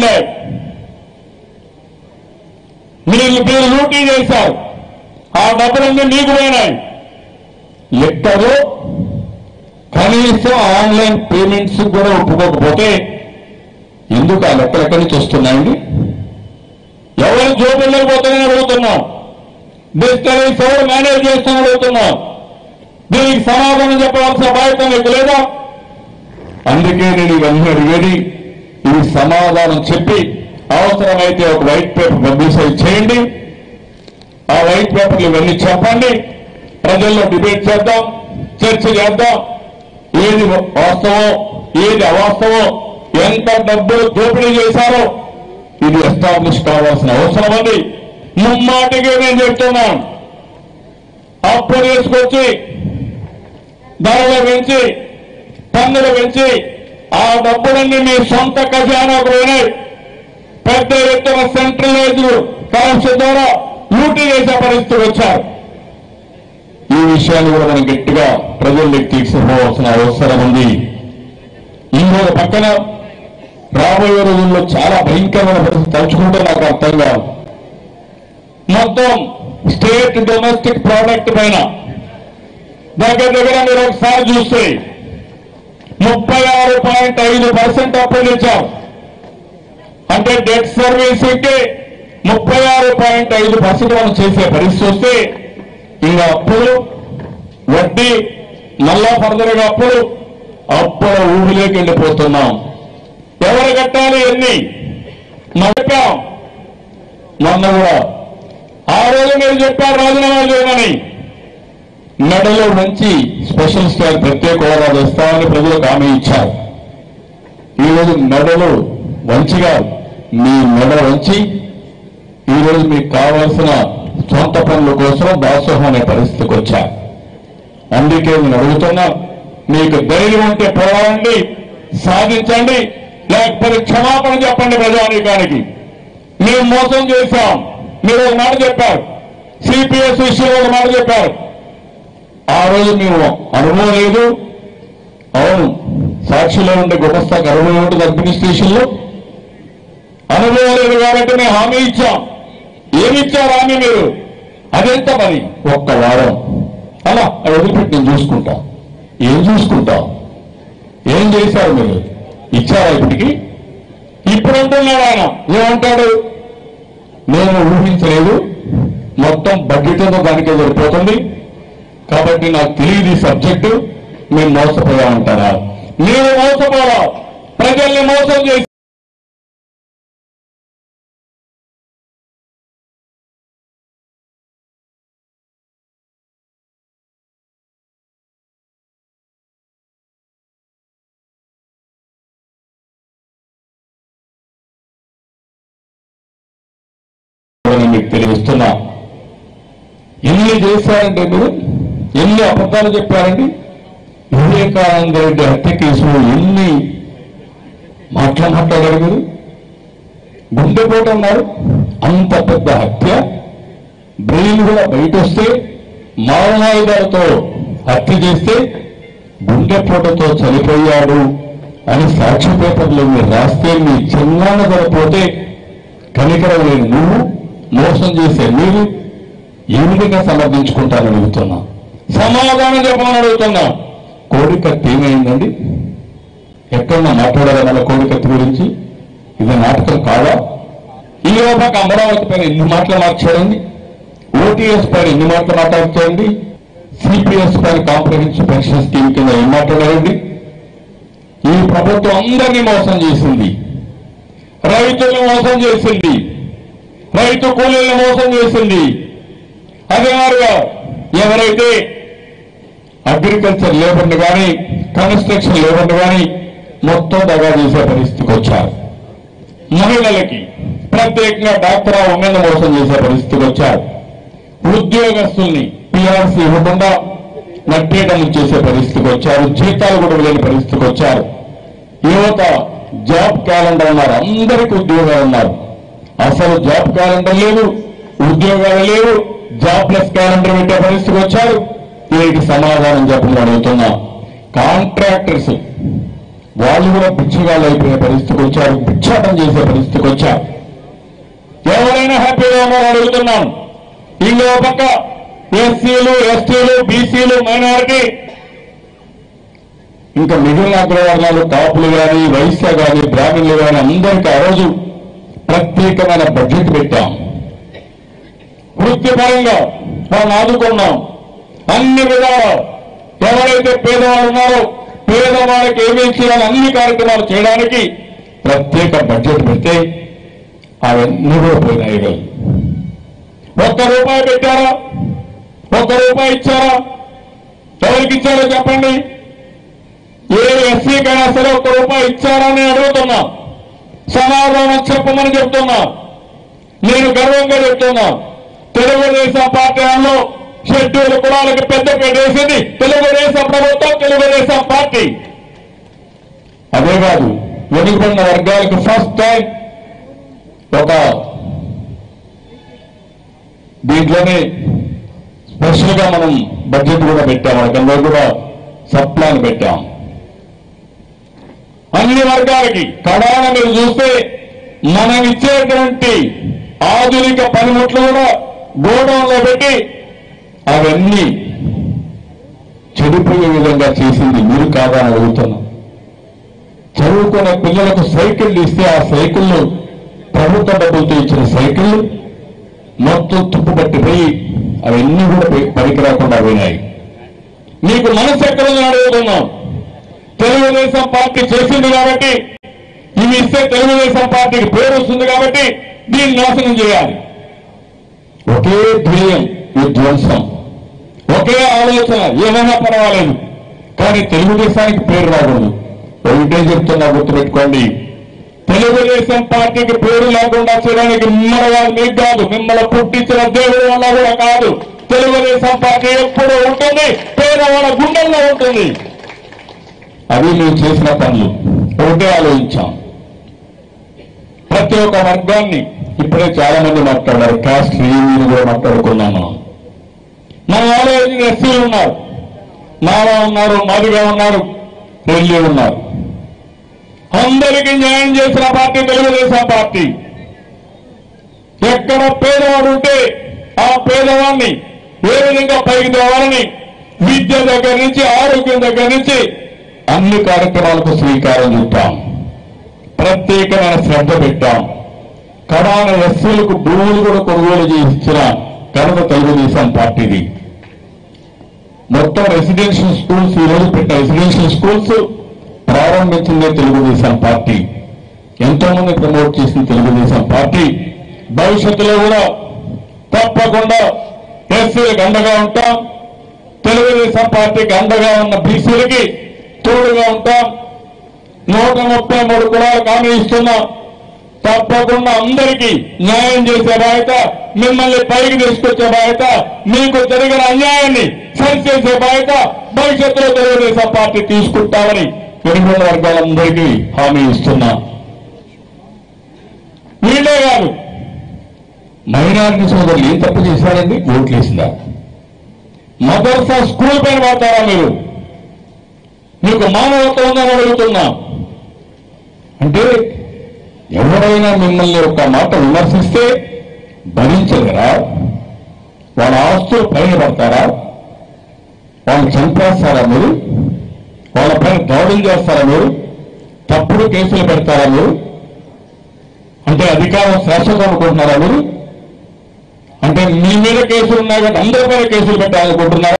ఉండేవి మీరు మీరు లూటీ చేశారు ఆ డబ్బులన్నీ మీకు పోయినాయి లెక్కలో కనీసం ఆన్లైన్ పేమెంట్స్ కూడా ఒప్పుకోకపోతే ఎందుకు ఆ లెక్కలు ఎక్కడి నుంచి వస్తున్నాయండి ఎవరు జోబుల్లోకి పోతారని అడుగుతున్నాం డిజిటలైజ్ ఎవరు మేనేజ్ చేస్తామని అడుగుతున్నాం దీనికి సమాధానం చెప్పవలసిన బాధ్యత మీకు లేదా అందుకే నేను ఇవన్నీ అడిగేది ఇది సమాధానం చెప్పి అవసరమైతే ఒక వైట్ పేపర్ పబ్లిసైజ్ చేయండి ఆ వైట్ పేపర్లు ఇవన్నీ చెప్పండి ప్రజల్లో డిబేట్ చేద్దాం చర్చ చేద్దాం ఏది వాస్తవం ఏది అవాస్తవం ఎంత డబ్బులు దోపిడీ చేశారో ఇది ఎస్టాబ్లిష్ కావాల్సిన అవసరం ఉంది ముమ్మాటిగా నేను చెప్తున్నాను అప్పు తీసుకొచ్చి ధరలు పెంచి పన్నులు పెంచి ఆ డబ్బులన్నీ మీ సొంత ఖజానాకు పోయినాయి పెద్ద ఎత్తున సెంట్రలైజ్ కరప్షన్ ద్వారా లూటీ చేసే పరిస్థితి వచ్చారు ఈ విషయాన్ని కూడా మనం గట్టిగా ప్రజల్లోకి తీసుకుపోవాల్సిన అవసరం ఉంది ఇంకొక పక్కన రాబోయే రోజుల్లో చాలా భయంకరమైన పరిస్థితి తలుచుకుంటే నాకు అర్థం కాదు మొత్తం స్టేట్ డొమెస్టిక్ ప్రోడక్ట్ పైన దగ్గర దగ్గర మీరు ఒకసారి చూస్తే ముప్పై ఆరు పాయింట్ ఐదు పర్సెంట్ అప్పులు ఇచ్చాం అంటే డెట్ సర్వీసింగ్కి ముప్పై ఆరు పాయింట్ ఐదు పర్సెంట్ మనం చేసే పరిస్థితి వస్తే ఇంకా అప్పులు వడ్డీ మళ్ళా ఫర్దర్గా అప్పులు అప్పుల ఊబిలోకి వెళ్ళిపోతున్నాం ఎవరు కట్టాలి ఎన్ని నమ్మకం మొన్న కూడా ఆ రోజు మీరు చెప్పారు రాజీనామా చేయమని మెడలో మంచి స్పెషల్ స్టార్ ప్రత్యేక హోదా తెస్తామని ప్రజలకు హామీ ఇచ్చారు ఈరోజు మెడలు వంచిగా మీ మెడ వంచి ఈరోజు మీకు కావాల్సిన సొంత పనుల కోసం దాసోహం అనే పరిస్థితికి వచ్చారు అందుకే నేను అడుగుతున్నా మీకు ధైర్యం ఉంటే పోరాడండి సాధించండి లేకపోతే క్షమాపణ చెప్పండి ప్రజానీకానికి మేము మోసం చేశాం మీరు ఒక మాట చెప్పారు సిపిఎస్ విషయంలో ఒక మాట చెప్పారు ఆ రోజు మేము అనుభవం లేదు అవును సాక్షిలో ఉండే గుమస్తాకు అనుభవం ఉంటుంది అడ్మినిస్ట్రేషన్లో అనుభవం లేదు కాబట్టి మేము హామీ ఇచ్చాం ఏమి ఇచ్చారు హామీ మీరు అదెంత పని ఒక్క వారం అలా అది వదిలిపెట్టి నేను చూసుకుంటా ఏం చూసుకుంటా ఏం చేశారు మీరు ఇచ్చారా ఇప్పటికి ఇప్పుడు అంటున్నాడు ఆయన ఏమంటాడు నేను ఊహించలేదు మొత్తం బడ్జెట్ అంతా దానికే సరిపోతుంది కాబట్టి నాకు తెలియదు ఈ సబ్జెక్టు మేము మోసపోయామంటారా మీరు మోసపోరా ప్రజల్ని మోసం చేసి అని మీకు తెలియజేస్తున్నా ఎన్ని చేశారంటే మీరు ఎన్ని అబద్ధాలు చెప్పారండి వివేకానంద రెడ్డి హత్య కేసులో ఎన్ని మాటలు మాట్లాడారు మీరు గుండెపోటు అన్నారు అంత పెద్ద హత్య బ్రెయిన్ కూడా బయట వస్తే మారణాయుధాలతో హత్య చేస్తే గుండెపోటుతో చనిపోయాడు అని సాక్షి పేపర్లో మీరు రాస్తే మీ చిన్నాన్న చనిపోతే కనికరం లేని నువ్వు మోసం చేసే మీరు ఏ విధంగా సమర్థించుకుంటారని అడుగుతున్నా సమాధానం చెప్పమని అడుగుతున్నా కోడికత్తి ఏమైందండి ఎక్కడన్నా మాట్లాడారా మన కోడికత్తి గురించి ఇది నాటకం కాదా ఈ లోపల అమరావతి పైన ఎన్ని మాటలు మార్చాడండి ఓటీఎస్ పైన ఎన్ని మాటలు మాట్లాడుతోంది సిపిఎస్ పైన కాంప్రహెన్సివ్ పెన్షన్ స్కీమ్ కింద ఏం మాట్లాడారండి ఈ ప్రభుత్వం అందరినీ మోసం చేసింది రైతులను మోసం చేసింది రైతు కూలీలను మోసం చేసింది అదే మాదిరిగా ఎవరైతే అగ్రికల్చర్ లేబర్ని కానీ కన్స్ట్రక్షన్ లేబర్ని కానీ మొత్తం దగా చేసే పరిస్థితికి వచ్చారు మహిళలకి ప్రత్యేకంగా డాక్టర్ ఉమెన్ మోసం చేసే పరిస్థితికి వచ్చారు ఉద్యోగస్తుల్ని పిఆర్సీ ఇవ్వకుండా నట్టేటం చేసే పరిస్థితికి వచ్చారు జీతాలు కూడా లేని పరిస్థితికి వచ్చారు యువత జాబ్ క్యాలెండర్ ఉన్నారు అందరికీ ఉద్యోగాలు ఉన్నారు అసలు జాబ్ క్యాలెండర్ లేదు ఉద్యోగాలు లేవు జాబ్లెస్ క్యాలెండర్ పెట్టే పరిస్థితికి వచ్చారు దీనికి సమాధానం చెప్పమని అడుగుతున్నా కాంట్రాక్టర్స్ వాళ్ళు కూడా బిచ్చగాళ్ళు అయిపోయే పరిస్థితికి వచ్చారు భిక్షాటం చేసే పరిస్థితికి వచ్చారు ఎవరైనా హ్యాపీగా ఉన్నారో అడుగుతున్నాను ఇంకో పక్క ఎస్సీలు ఎస్టీలు బీసీలు మైనారిటీ ఇంకా మిగిలిన అగ్రవర్ణాలు కాపులు కానీ వైశ్య కానీ బ్రాహ్మణులు కానీ అందరికీ ఆ రోజు ప్రత్యేకమైన బడ్జెట్ పెట్టాం వృత్తిపరంగా వాళ్ళని ఆదుకున్నాం అన్ని విధాల ఎవరైతే పేదవాళ్ళు ఉన్నారో పేదవాళ్ళకి ఏమేం చేయాలి అన్ని కార్యక్రమాలు చేయడానికి ప్రత్యేక బడ్జెట్ పెడితే అవన్నీ కూడా పోయినాయి ఈరోజు ఒక్క రూపాయి పెట్టారా ఒక్క రూపాయి ఇచ్చారా ఎవరికి ఇచ్చారో చెప్పండి ఏ ఎస్సీకైనా సరే ఒక్క రూపాయి ఇచ్చారని అడుగుతున్నా సమాధానం చెప్పమని చెప్తున్నా నేను గర్వంగా చెప్తున్నా తెలుగుదేశం పార్టీ లో షెడ్యూల్ కులాలకు పెద్ద వేసింది తెలుగుదేశం ప్రభుత్వం తెలుగుదేశం పార్టీ అదే కాదు వెనుకబడిన వర్గాలకు ఫస్ట్ టైం ఒక దీంట్లోనే స్పెషల్ గా మనం బడ్జెట్ కూడా పెట్టాం వాళ్ళకందరూ కూడా సబ్ ప్లాన్ పెట్టాం అన్ని వర్గాలకి కడాన మీరు చూస్తే మనం ఇచ్చేటువంటి ఆధునిక పనిముట్లు కూడా గోడౌన్లో పెట్టి అవన్నీ చెడిపోయే విధంగా చేసింది మీరు కాదా అని అడుగుతున్నాం చదువుకునే పిల్లలకు సైకిల్ ఇస్తే ఆ సైకిళ్ళు ప్రభుత్వ డబ్బులతో ఇచ్చిన సైకిళ్ళు మొత్తం తుప్పు పట్టిపోయి అవన్నీ కూడా పై- పనికి రాకుండా పోయినాయి మీకు మనసు ఎక్కడ ఉందని అడుగుతున్నాం తెలుగుదేశం పార్టీ చేసింది కాబట్టి ఇవి ఇస్తే తెలుగుదేశం పార్టీకి పేరు వస్తుంది కాబట్టి దీన్ని నాశనం చేయాలి ఒకే ధ్యేయం విధ్వంసం ఒకే ఆలోచన ఏమైనా పర్వాలేదు కానీ తెలుగుదేశానికి పేరు రాకూడదు ఒకటే చెప్తున్నా గుర్తుపెట్టుకోండి తెలుగుదేశం పార్టీకి పేరు లేకుండా చేయడానికి మిమ్మల్ని వాళ్ళు మీకు కాదు మిమ్మల్ని పుట్టించిన దేవుడు వల్ల కూడా కాదు తెలుగుదేశం పార్టీ ఎప్పుడూ ఉంటుంది పేదవాళ్ళ గుండెల్లో ఉంటుంది అది మేము చేసిన పనులు ఒకటే ఆలోచించాం ప్రతి ఒక్క వర్గాన్ని ఇప్పుడే చాలా మంది మాట్లాడారు కాస్ట్ రివ్యూని కూడా మాట్లాడుకున్నాం మనం మన ఆలోచన ఎస్సీలు ఉన్నారు నారా ఉన్నారు మాదిగా ఉన్నారు రెల్లి ఉన్నారు అందరికీ న్యాయం చేసిన పార్టీ తెలుగుదేశం పార్టీ ఎక్కడ పేదవాడు ఉంటే ఆ పేదవాడిని ఏ విధంగా పైకి తేవాలని విద్య దగ్గర నుంచి ఆరోగ్యం దగ్గర నుంచి అన్ని కార్యక్రమాలకు శ్రీకారం చుట్టాం ప్రత్యేకమైన శ్రద్ధ పెట్టాం కడాన ఎస్సీలకు భూములు కూడా కొనుగోలు చేయించిన ఘనత తెలుగుదేశం పార్టీది మొత్తం రెసిడెన్షియల్ స్కూల్స్ ఈ రోజు పెట్టిన రెసిడెన్షియల్ స్కూల్స్ ప్రారంభించిందే తెలుగుదేశం పార్టీ ఎంతో మంది ప్రమోట్ చేసిన తెలుగుదేశం పార్టీ భవిష్యత్తులో కూడా తప్పకుండా ఎస్సీలకు అండగా ఉంటాం తెలుగుదేశం పార్టీకి అండగా ఉన్న బీసీలకి తోడుగా ఉంటాం నూట ముప్పై మూడు కులాలకు హామీ ఇస్తున్నాం తప్పకుండా అందరికీ న్యాయం చేసే బాధ్యత మిమ్మల్ని పైకి తీసుకొచ్చే బాధ్యత మీకు జరిగిన అన్యాయాన్ని సరిచేసే బాధ్యత భవిష్యత్తులో తెలుగుదేశం పార్టీ తీసుకుంటామని వెనుకొండ వర్గాలందరికీ హామీ ఇస్తున్నా వీళ్ళే కాదు మైనారిటీ సోదరులు ఏం తప్పు చేశారండి ఓట్లు వేసిందా మదర్సా స్కూల్ పైన మాట్లాడా మీరు మీకు మానవత్వం ఉందని అడుగుతున్నా అంటే ఎవరైనా మిమ్మల్ని ఒక మాట విమర్శిస్తే భరించగరా వాళ్ళ ఆస్తులు పైన పడతారా వాళ్ళు చంపేస్తారా మీరు వాళ్ళ పైన దాడులు చేస్తారా మీరు తప్పుడు కేసులు పెడతారా మీరు అంటే అధికారం శాశ్వతం అనుకుంటున్నారా మీరు అంటే మీ మీద కేసులు ఉన్నాయి కాబట్టి అందరి పైన కేసులు పెట్టాలనుకుంటున్నారా